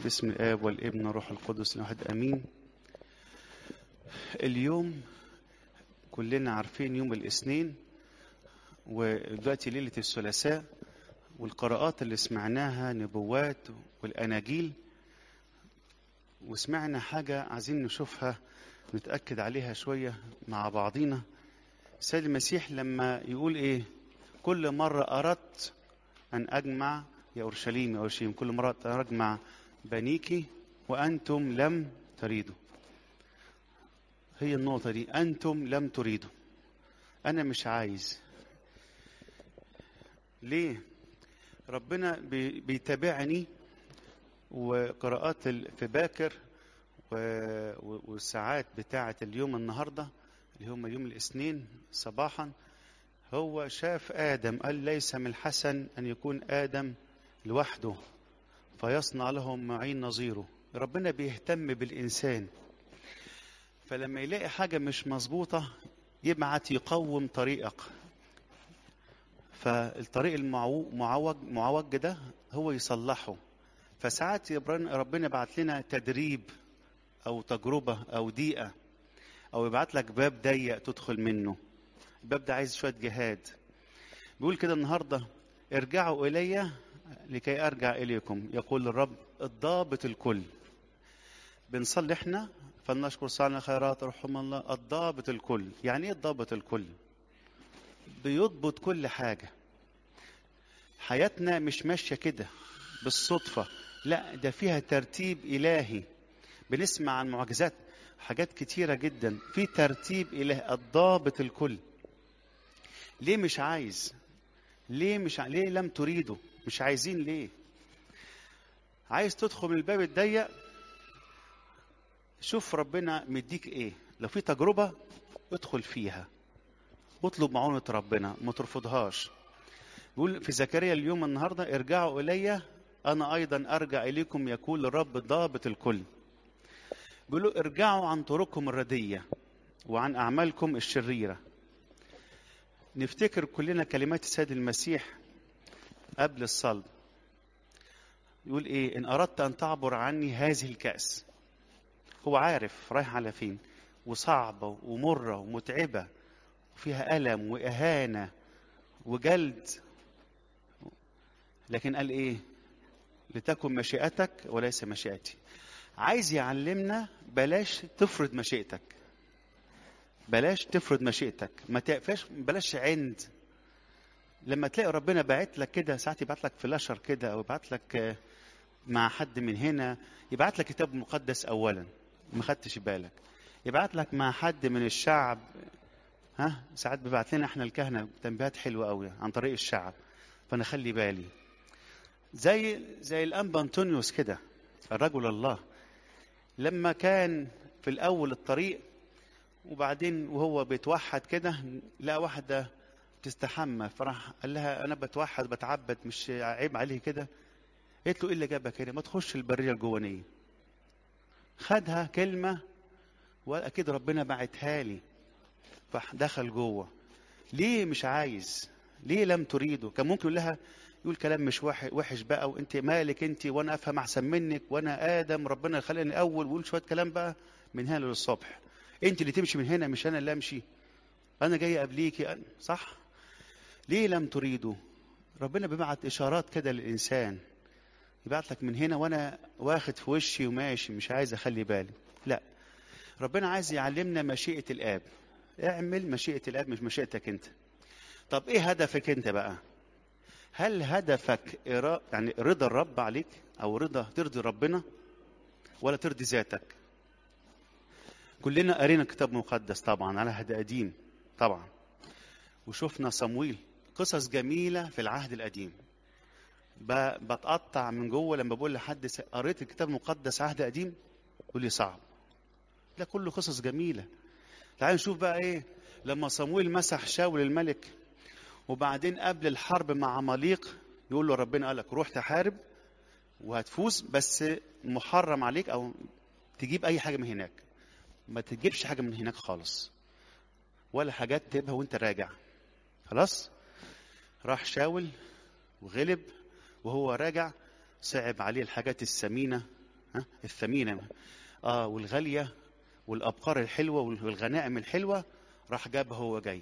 باسم الآب والابن والروح القدس الواحد أمين اليوم كلنا عارفين يوم الاثنين ودلوقتي ليلة الثلاثاء والقراءات اللي سمعناها نبوات والأناجيل وسمعنا حاجة عايزين نشوفها نتأكد عليها شوية مع بعضينا سيد المسيح لما يقول إيه كل مرة أردت أن أجمع يا أورشليم يا أورشليم كل مرة أجمع بنيك وأنتم لم تريدوا هي النقطة دي أنتم لم تريدوا أنا مش عايز ليه ربنا بي- بيتابعني وقراءات ال- في باكر و- و- والساعات بتاعة اليوم النهاردة اللي هم يوم الاثنين صباحا هو شاف آدم قال ليس من الحسن أن يكون آدم لوحده فيصنع لهم معين نظيره ربنا بيهتم بالإنسان فلما يلاقي حاجة مش مظبوطة يبعت يقوم طريقك فالطريق المعوج معوج ده هو يصلحه فساعات يبرن- ربنا يبعت لنا تدريب أو تجربة أو ضيقة أو يبعت لك باب ضيق تدخل منه الباب ده عايز شوية جهاد بيقول كده النهاردة ارجعوا إلي لكي أرجع إليكم يقول الرب الضابط الكل بنصلي احنا فلنشكر صانع الخيرات رحم الله الضابط الكل يعني ايه الضابط الكل بيضبط كل حاجة حياتنا مش ماشية كده بالصدفة لا ده فيها ترتيب إلهي بنسمع عن معجزات حاجات كتيرة جدا في ترتيب إلهي الضابط الكل ليه مش عايز ليه مش ع... ليه لم تريده مش عايزين ليه عايز تدخل من الباب الضيق شوف ربنا مديك ايه لو في تجربة ادخل فيها اطلب معونة ربنا ما ترفضهاش بيقول في زكريا اليوم النهاردة ارجعوا إلي أنا أيضا أرجع إليكم يقول الرب ضابط الكل بيقولوا ارجعوا عن طرقكم الردية وعن أعمالكم الشريرة نفتكر كلنا كلمات السيد المسيح قبل الصلب يقول ايه ان اردت ان تعبر عني هذه الكأس هو عارف رايح على فين وصعبة ومرة ومتعبة وفيها ألم وإهانة وجلد لكن قال ايه لتكن مشيئتك وليس مشيئتي عايز يعلمنا بلاش تفرض مشيئتك بلاش تفرض مشيئتك ما تقفاش بلاش عند لما تلاقي ربنا باعت لك كده ساعات يبعت لك فلاشر كده او يبعت لك آه، مع حد من هنا يبعت لك كتاب مقدس اولا ما خدتش بالك يبعت لك مع حد من الشعب ها ساعات بيبعت لنا احنا الكهنه تنبيهات حلوه قوي عن طريق الشعب فانا خلي بالي زي زي الانبا انطونيوس كده الرجل الله لما كان في الاول الطريق وبعدين وهو بيتوحد كده لقى واحده تستحمى فراح قال لها انا بتوحد بتعبد مش عيب عليه كده قالت له ايه اللي جابك هنا ما تخش البريه الجوانيه خدها كلمه واكيد ربنا بعتها لي فدخل جوه ليه مش عايز ليه لم تريده كان ممكن يقول لها يقول كلام مش وح- وحش بقى وانت مالك انت وانا افهم احسن منك وانا ادم ربنا خلقني اول ويقول شويه كلام بقى من هنا للصبح انت اللي تمشي من هنا مش انا اللي امشي انا جاي قبليكي أنا- صح ليه لم تريدوا ربنا بيبعت اشارات كده للانسان يبعت لك من هنا وانا واخد في وشي وماشي مش عايز اخلي بالي لا ربنا عايز يعلمنا مشيئة الاب اعمل مشيئة الاب مش مشيئتك انت طب ايه هدفك انت بقى هل هدفك إرا... يعني رضا الرب عليك او رضا ترضي ربنا ولا ترضي ذاتك كلنا قرينا كتاب مقدس طبعا على عهد قديم طبعا وشفنا صمويل قصص جميلة في العهد القديم ب- بتقطع من جوه لما بقول لحد س- قريت الكتاب المقدس عهد قديم يقول لي صعب ده كله قصص جميلة تعال نشوف بقى ايه لما صمويل مسح شاول الملك وبعدين قبل الحرب مع عماليق يقول له ربنا قال لك روح تحارب وهتفوز بس محرم عليك او تجيب اي حاجه من هناك ما تجيبش حاجه من هناك خالص ولا حاجات تجيبها وانت راجع خلاص راح شاول وغلب وهو راجع صعب عليه الحاجات الثمينه ها الثمينه اه والغاليه والابقار الحلوه والغنائم الحلوه راح جابها هو جاي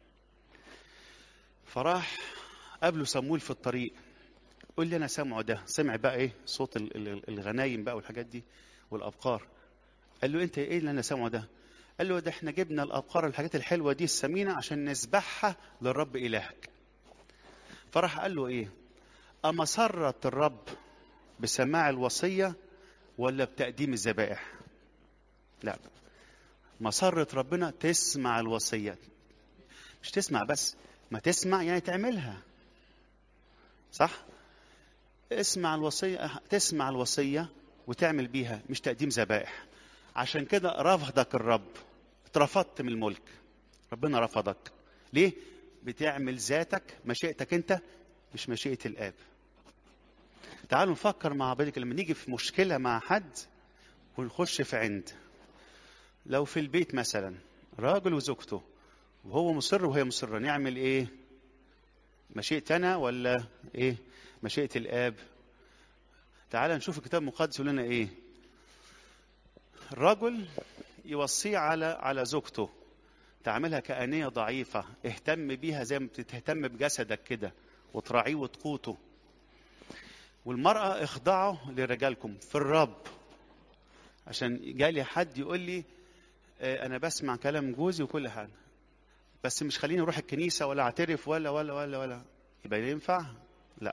فراح قابله صمويل في الطريق قول لي انا سامعه ده سمع بقى ايه صوت ال- ال- الغنايم بقى والحاجات دي والابقار قال له انت ايه اللي انا سامعه ده قال له ده احنا جبنا الابقار الحاجات الحلوه دي الثمينه عشان نذبحها للرب الهك فراح قال له ايه اما سرت الرب بسماع الوصيه ولا بتقديم الذبائح لا مسرة ربنا تسمع الوصية مش تسمع بس ما تسمع يعني تعملها صح اسمع الوصية تسمع الوصية وتعمل بيها مش تقديم ذبائح عشان كده رفضك الرب اترفضت من الملك ربنا رفضك ليه بتعمل ذاتك مشيئتك انت مش مشيئة الآب تعالوا نفكر مع بعض لما نيجي في مشكلة مع حد ونخش في عند لو في البيت مثلا راجل وزوجته وهو مصر وهي مصرة نعمل ايه مشيئتي انا ولا ايه مشيئة الاب تعال نشوف الكتاب المقدس يقول لنا ايه الرجل يوصيه على على زوجته تعملها كأنية ضعيفة اهتم بيها زي ما بتهتم بجسدك كده وتراعيه وتقوته والمرأة اخضعوا لرجالكم في الرب عشان جالي حد يقول لي آه، انا بسمع كلام جوزي وكل حاجه بس مش خليني اروح الكنيسه ولا اعترف ولا ولا ولا ولا يبقى ينفع لا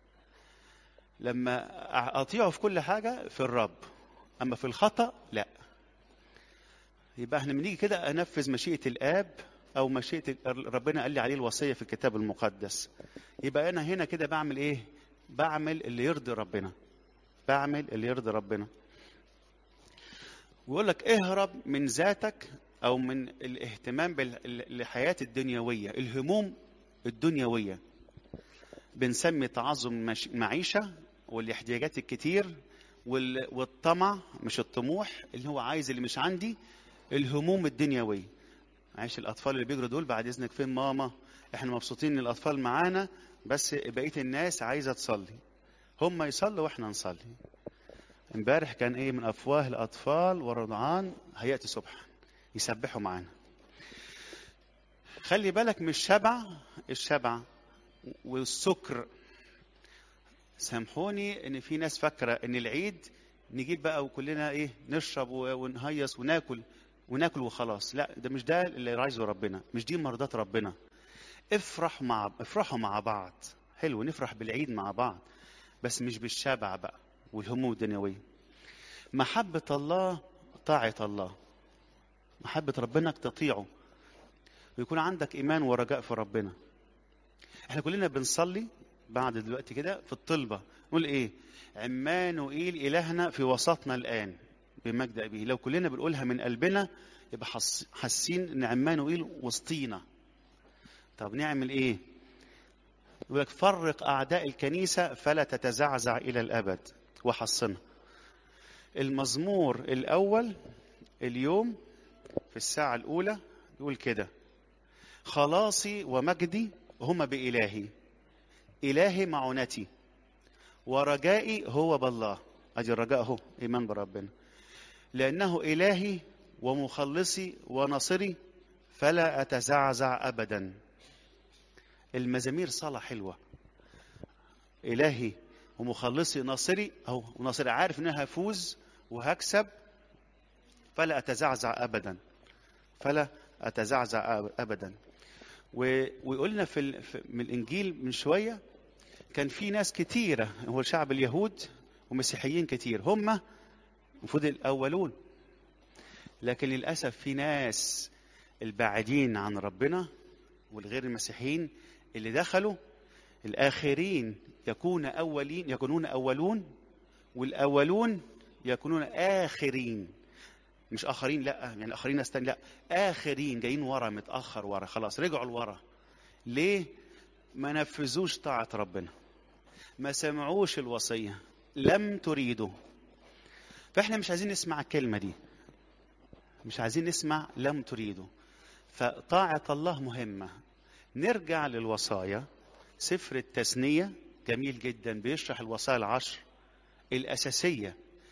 لما اطيعه في كل حاجه في الرب اما في الخطا لا يبقى احنا بنيجي كده انفذ مشيئه الاب او مشيئه ال- ربنا قال لي عليه الوصيه في الكتاب المقدس يبقى انا هنا كده بعمل ايه بعمل اللي يرضي ربنا بعمل اللي يرضي ربنا ويقول لك اهرب من ذاتك او من الاهتمام بالحياه الدنيويه الهموم الدنيويه بنسمي تعظم المش- المعيشه والاحتياجات الكتير وال- والطمع مش الطموح اللي هو عايز اللي مش عندي الهموم الدنيويه معلش الاطفال اللي بيجروا دول بعد اذنك فين ماما احنا مبسوطين ان الاطفال معانا بس بقيه الناس عايزه تصلي هم يصلوا واحنا نصلي امبارح كان ايه من افواه الاطفال والرضعان هياتي صبحا يسبحوا معانا خلي بالك من الشبع الشبع والسكر سامحوني ان في ناس فاكره ان العيد نجيب بقى وكلنا ايه نشرب و- ونهيص وناكل وناكل وخلاص لا ده مش ده اللي عايزه ربنا مش دي مرضات ربنا افرح مع افرحوا مع بعض حلو نفرح بالعيد مع بعض بس مش بالشبع بقى والهموم الدنيويه محبة الله طاعة الله محبة ربنا انك تطيعه ويكون عندك إيمان ورجاء في ربنا احنا كلنا بنصلي بعد دلوقتي كده في الطلبة نقول ايه عمانوئيل إلهنا في وسطنا الآن بمجد أبيه لو كلنا بنقولها من قلبنا يبقى حس- حاسين ان عمانوئيل وسطينا طب نعمل ايه يقول لك فرق أعداء الكنيسة فلا تتزعزع إلى الأبد وحصنها المزمور الأول اليوم في الساعة الأولى يقول كده خلاصي ومجدي هما بإلهي إلهي معونتي ورجائي هو بالله أدي الرجاء هو إيمان بربنا لأنه إلهي ومخلصي وناصري فلا أتزعزع أبدا المزامير صلاة حلوة إلهي ومخلصي ناصري أو ناصري عارف إن أنا هفوز وهكسب فلا أتزعزع أبدا فلا أتزعزع أب- أبدا و- ويقول لنا في ال- في- من الإنجيل من شوية كان في ناس كتيرة هو شعب اليهود ومسيحيين كتير هم المفروض الأولون لكن للأسف في ناس البعيدين عن ربنا والغير المسيحيين اللي دخلوا الآخرين يكون أولين يكونون أولون والأولون يكونون آخرين مش آخرين لا يعني الآخرين استنى لا آخرين جايين ورا متأخر ورا خلاص رجعوا لورا ليه ما نفذوش طاعة ربنا ما سمعوش الوصية لم تريدوا فاحنا مش عايزين نسمع الكلمة دي مش عايزين نسمع لم تريدوا فطاعة الله مهمة نرجع للوصايا سفر التثنية جميل جدا بيشرح الوصايا العشر الأساسية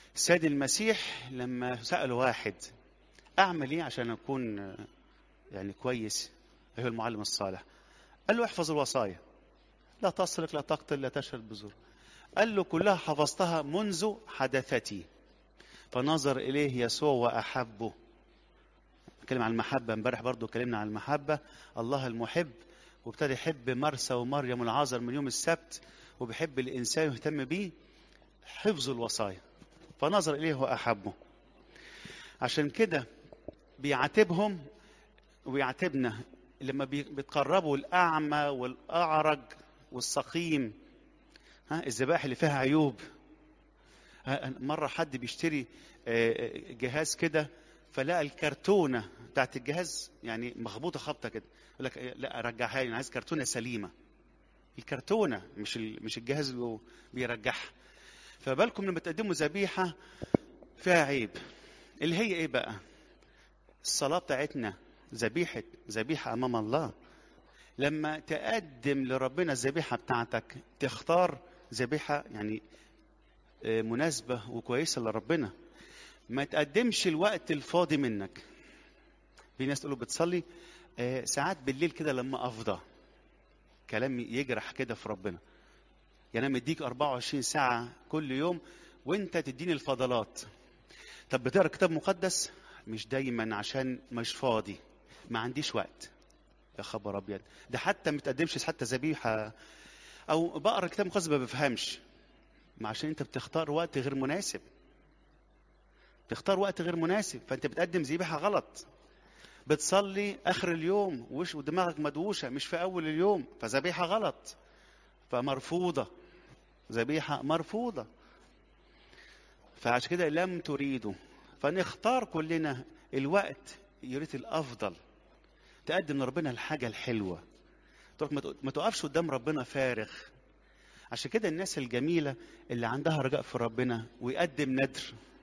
السيد المسيح لما سأل واحد أعمل إيه عشان أكون آه، يعني كويس هو المعلم الصالح قال له احفظ الوصايا لا تسرق لا تقتل لا تشهد بزور قال له كلها حفظتها منذ حدثتي فنظر إليه يسوع وأحبه نتكلم عن المحبة امبارح برضو اتكلمنا عن المحبة الله المحب وابتدى يحب مرسى ومريم والعازر من يوم السبت وبيحب الإنسان ويهتم بيه حفظ الوصايا فنظر إليه وأحبه عشان كده بيعاتبهم ويعاتبنا لما بي- بيتقربوا الأعمى والأعرج والسقيم ها الذبائح اللي فيها عيوب ها، مرة حد بيشتري آه، آه، جهاز كده فلقى الكرتونة بتاعت الجهاز يعني مخبوطة خبطة كده يقول لك إيه، لا رجعها لي أنا عايز كرتونة سليمة الكرتونة مش ال- مش الجهاز اللي هو بيرجعها فبالكم لما تقدموا ذبيحة فيها عيب اللي هي ايه بقى الصلاة بتاعتنا ذبيحة ذبيحة أمام الله لما تقدم لربنا الذبيحة بتاعتك تختار ذبيحة يعني آه، مناسبة وكويسة لربنا ما تقدمش الوقت الفاضي منك في ناس تقولوا بتصلي آه، ساعات بالليل كده لما أفضى كلام يجرح كده في ربنا يعني انا مديك 24 ساعة كل يوم وانت تديني الفضلات طب بتقرا كتاب مقدس مش دايما عشان مش فاضي ما عنديش وقت يا خبر ابيض ده حتى ما تقدمش حتى ذبيحه او بقرا كتاب مقدس ما بفهمش ما عشان انت بتختار وقت غير مناسب تختار وقت غير مناسب فانت بتقدم ذبيحه غلط بتصلي اخر اليوم وش ودماغك مدوشه مش في اول اليوم فذبيحه غلط فمرفوضه ذبيحه مرفوضه فعشان كده لم تريدوا فنختار كلنا الوقت يريد الافضل تقدم لربنا الحاجه الحلوه تروح ما تق- ما تقفش قدام ربنا فارغ عشان كده الناس الجميله اللي عندها رجاء في ربنا ويقدم ندر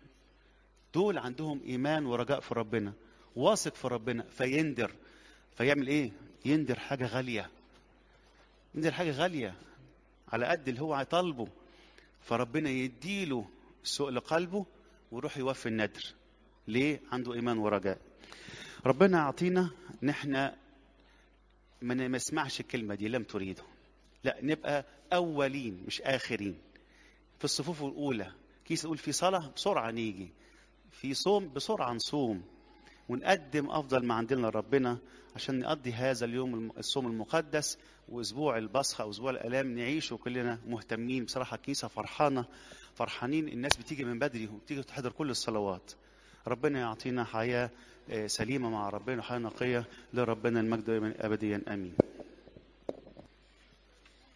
دول عندهم ايمان ورجاء في ربنا واثق في ربنا فيندر فيعمل ايه يندر حاجه غاليه يندر حاجه غاليه على قد اللي هو طالبه فربنا يديله سوء لقلبه ويروح يوفي الندر ليه عنده ايمان ورجاء ربنا يعطينا ان احنا ما ن- ما نسمعش الكلمه دي لم تريده لا نبقى اولين مش اخرين في الصفوف الاولى كيس يقول في صلاه بسرعه نيجي في صوم بسرعه نصوم ونقدم افضل ما عندنا لربنا عشان نقضي هذا اليوم الم- الصوم المقدس واسبوع البصخه او اسبوع الالام نعيشه كلنا مهتمين بصراحه الكنيسه فرحانه فرحانين الناس بتيجي من بدري وبتيجي تحضر كل الصلوات ربنا يعطينا حياه آه، سليمه مع ربنا وحياه نقيه لربنا المجد دائما ابديا امين